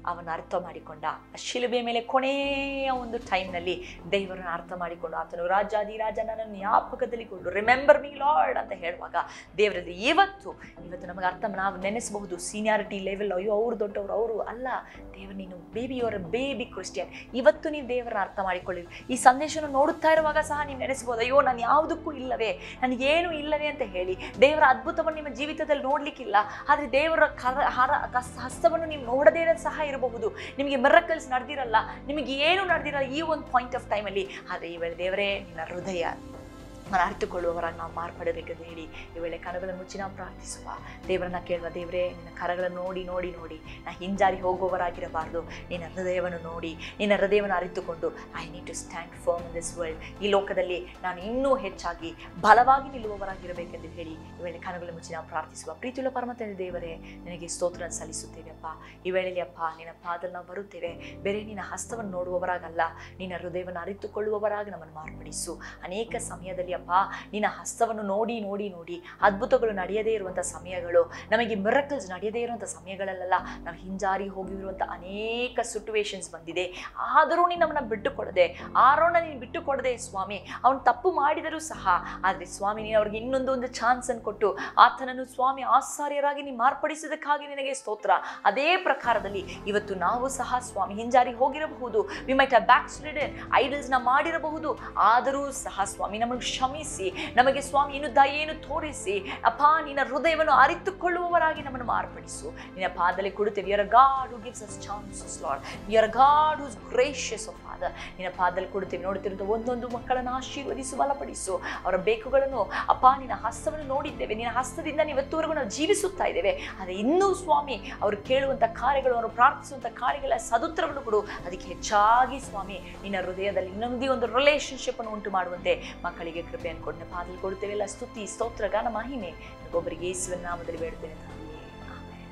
ಅವನ ಅರ್ಥ ಮಾಡಿಕೊಂಡ ಆ ಶಿಲುಬೆ ಮೇಲೆ ಕೊನೆಯ ಒಂದು ಟೈಮ್ನಲ್ಲಿ ದೇವರನ್ನ ಅರ್ಥ ಮಾಡಿಕೊಂಡು ಆತನು ರಾಜಾದಿ ರಾಜ ನನ್ನನ್ನು ಜ್ಞಾಪಕದಲ್ಲಿ ಕೊಂಡು ರಿಮೆಂಬರ್ ಮೀ ಲಾರ್ಡ್ ಅಂತ ಹೇಳುವಾಗ ದೇವರಲ್ಲಿ ಇವತ್ತು ಇವತ್ತು ನಮಗೆ ಅರ್ಥ ನಾವು ನೆನೆಸಬಹುದು ಸೀನಿಯಾರಿಟಿ ಲೆವೆಲ್ ಅಯ್ಯೋ ಅವ್ರು ದೊಡ್ಡವರು ಅವರು ಅಲ್ಲ ದೇವರು ನೀನು ಬೇಬಿ ಅವರ ಬೇಬಿ ಕ್ರಿಸ್ಟಿಯನ್ ಇವತ್ತು ನೀವು ದೇವರನ್ನ ಅರ್ಥ ಮಾಡಿಕೊಳ್ಳಿ ಈ ಸಂದೇಶನ ನೋಡುತ್ತಾ ಇರುವಾಗ ಸಹ ನೀವು ನೆನೆಸ್ಬೋದು ಅಯ್ಯೋ ನಾನು ಯಾವುದಕ್ಕೂ ಇಲ್ಲವೇ ನನಗೇನು ಇಲ್ಲವೇ ಅಂತ ಹೇಳಿ ದೇವರ ಅದ್ಭುತವನ್ನು ನಿಮ್ಮ ಜೀವಿತದಲ್ಲಿ ನೋಡ್ಲಿಕ್ಕಿಲ್ಲ ಆದರೆ ದೇವರ ಕರ ಹರ ಕಸ್ ಹಸ್ತವನ್ನು ನೀವು ನೋಡದೇ ಸಹ ಇರಬಹುದು ನಿಮಗೆ ಮಿರಕಲ್ಸ್ ನಡೆದಿರಲ್ಲ ನಿಮಗೆ ಏನು ನಡೆದಿರಲ್ಲ ಈ ಒಂದು ಪಾಯಿಂಟ್ ಆಫ್ ಟೈಮಲ್ಲಿ ಆದರೆ ಈ ವೇಳೆ ದೇವರೇ ನಿನ್ನ ಹೃದಯ ನಾನು ಅರಿತುಕೊಳ್ಳುವವರಾಗಿ ನಾವು ಮಾರ್ಪಡಬೇಕೆಂದು ಹೇಳಿ ಈ ವೇಳೆ ಕರಗಳನ್ನು ಮುಚ್ಚಿ ನಾವು ಪ್ರಾರ್ಥಿಸುವ ದೇವರನ್ನ ಕೇಳುವ ದೇವರೇ ನಿನ್ನ ಕರಗಳನ್ನು ನೋಡಿ ನೋಡಿ ನೋಡಿ ನಾ ಹಿಂಜಾರಿ ಹೋಗುವವರಾಗಿರಬಾರ್ದು ನಿನ್ನ ಹೃದಯವನ್ನು ನೋಡಿ ನಿನ್ನ ಹೃದಯವನ್ನು ಅರಿತುಕೊಂಡು I need to stand firm in this world ಈ ಲೋಕದಲ್ಲಿ ನಾನು ಇನ್ನೂ ಹೆಚ್ಚಾಗಿ ಬಲವಾಗಿ ನಿಲ್ಲುವವರಾಗಿರಬೇಕೆಂದು ಹೇಳಿ ಈ ವೇಳೆ ಕನಗಳನ್ನು ಮುಚ್ಚಿ ನಾವು ಪ್ರಾರ್ಥಿಸುವ ಪ್ರೀತಿಯುಳ್ಳ ಪರಮತನ ದೇವರೇ ನಿನಗೆ ಸ್ತೋತ್ರ ಸಲ್ಲಿಸುತ್ತೇವೆ ಅಪ್ಪ ಈ ವೇಳೆಯಲ್ಲಿ ಅಪ್ಪ ನಿನ್ನ ಪಾದಲ್ಲಿ ನಾವು ಬರುತ್ತೇವೆ ಬೇರೆ ನಿನ್ನ ಹಸ್ತವನ್ನು ನೋಡುವವರಾಗಲ್ಲ ನಿನ್ನ ಹೃದಯವನ್ನು ಅರಿತುಕೊಳ್ಳುವವರಾಗಿ ನಮ್ಮನ್ನು ಮಾರ್ಪಡಿಸು ಅನೇಕ ಸಮಯದಲ್ಲಿ ಅಪ್ಪ ನಿನ್ನ ಹಸ್ತವನ್ನು ನೋಡಿ ನೋಡಿ ನೋಡಿ ಅದ್ಭುತಗಳು ನಡೆಯದೇ ಇರುವಂಥ ಸಮಯಗಳು ನಮಗೆ ಮಿರಕಲ್ಸ್ ನಡೆಯದೇ ಇರುವಂಥ ಸಮಯಗಳಲ್ಲೆಲ್ಲ ನಾವು ಹಿಂಜಾರಿ ಹೋಗಿರುವಂಥ ಅನೇಕ ಸಿಟುವೇಶನ್ಸ್ ಬಂದಿದೆ ಆದರೂ ನೀನು ನಮ್ಮನ್ನು ಬಿಟ್ಟುಕೊಡದೆ ಆರೋಣ ನೀನು ಬಿಟ್ಟುಕೊಡದೆ ಸ್ವಾಮಿ ಅವನು ತಪ್ಪು ಮಾಡಿದರೂ ಸಹ ಆದರೆ ಸ್ವಾಮಿ ನೀನು ಅವ್ರಿಗೆ ಇನ್ನೊಂದು ಒಂದು ಚಾನ್ಸನ್ನು ಕೊಟ್ಟು ಆತನನ್ನು ಸ್ವಾಮಿ ಆಸಾರ್ಯರಾಗಿ ನೀನು ಮಾರ್ಪಡಿಸಿದ್ದಕ್ಕಾಗಿ ನಿನಗೆ ಸ್ತೋತ್ರ ಅದೇ ಪ್ರಕಾರದಲ್ಲಿ ಇವತ್ತು ನಾವು ಸಹ ಸ್ವಾಮಿ ಹಿಂಜಾರಿ ಹೋಗಿರಬಹುದು we might have backslided ಐಡಲ್ಸ್ನ ಮಾಡಿರಬಹುದು ಆದರೂ ಸಹ ಸ್ವಾಮಿ ನಮಗೆ ಕ್ಷಮಿಸಿ ನಮಗೆ ಸ್ವಾಮಿ ಇನ್ನು ದಯೆಯನ್ನು ತೋರಿಸಿ ಅಪ್ಪ ನಿನ್ನ ಹೃದಯವನ್ನು ಅರಿತುಕೊಳ್ಳುವವರಾಗಿ ನಮ್ಮನ್ನು ಮಾರ್ಪಡಿಸು ನಿನ್ನ ಪಾದದಲ್ಲಿ ಕೊಡುತ್ತೇವೆ your God who gives us chances Lord your God who's gracious of father ನಿನ್ನ ಪಾದದಲ್ಲಿ ಕೊಡುತ್ತೇವೆ ನೋಡುತ್ತಿರುವಂಥ ಒಂದೊಂದು ಮಕ್ಕಳನ್ನು ಆಶೀರ್ವದಿಸು ಬಲಪಡಿಸು ಅವರ ಬೇಕುಗಳನ್ನು ಅಪ್ಪ ನಿನ್ನ ಹಸ್ತವನ್ನು ನೋಡಿದ್ದೇವೆ ನಿನ್ನ ಹಸ್ತದಿಂದ ಇವತ್ತುವರೆಗೂ ನಾವು ಜೀವಿಸುತ್ತಾ ಇದ್ದೇವೆ ಆದರೆ ಇನ್ನೂ ಸ್ವಾಮಿ ಅವರು ಕೇಳುವಂಥ ಕಾರ್ಯಗಳು ಅವರು ಪ್ರಾರ್ಥಿಸುವಂಥ ಕಾರ್ಯಗಳ ಸದುತ್ತರವನ್ನು ಕೊಡು ಅದಕ್ಕೆ ಹೆಚ್ಚಾಗಿ ಸ್ವಾಮಿ ನಿನ್ನ ಹೃದಯದಲ್ಲಿ ಇನ್ನೊಂದೇ ಒಂದು ರಿಲೇಶನ್ಶಿಪ್ ಅನ್ನು ಉಂಟು ಮಾಡುವಂತೆ ಮಕ್ಕಳಿಗೆ ಕೃಪೆಯನ್ನು ಕೊಟ್ಟು ಪಾದಲ್ ಕೊಡುತ್ತೇವೆ ಎಲ್ಲ ಸ್ತುತಿ ಸ್ತೋತ್ರ ಗಾನ ಮಹಿಮೆ ಒಬ್ಬರಿಗೆ ಯೇಸುವಿನ ನಾಮದಲ್ಲಿ ಬೇಡುತ್ತೇನೆ ತಂದೆಯೇ. ಆಮೆನ್.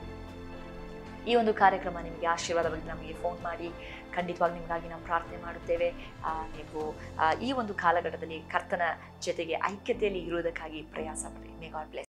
ಈ ಒಂದು ಕಾರ್ಯಕ್ರಮ ನಿಮಗೆ ಆಶೀರ್ವಾದವಾಗಿ ನಮಗೆ ಫೋನ್ ಮಾಡಿ ಖಂಡಿತವಾಗಿ ನಿಮಗಾಗಿ ನಾವು ಪ್ರಾರ್ಥನೆ ಮಾಡುತ್ತೇವೆ ಆ, ನೀವು ಆ, ಈ ಒಂದು ಕಾಲಘಟ್ಟದಲ್ಲಿ ಕರ್ತನ ಜೊತೆಗೆ ಐಕ್ಯತೆಯಲ್ಲಿ ಇರುವುದಕ್ಕಾಗಿ ಪ್ರಯಾಸ ಪಡಿ ಮೇ ಗಾಡ್ ಬ್ಲೆಸ್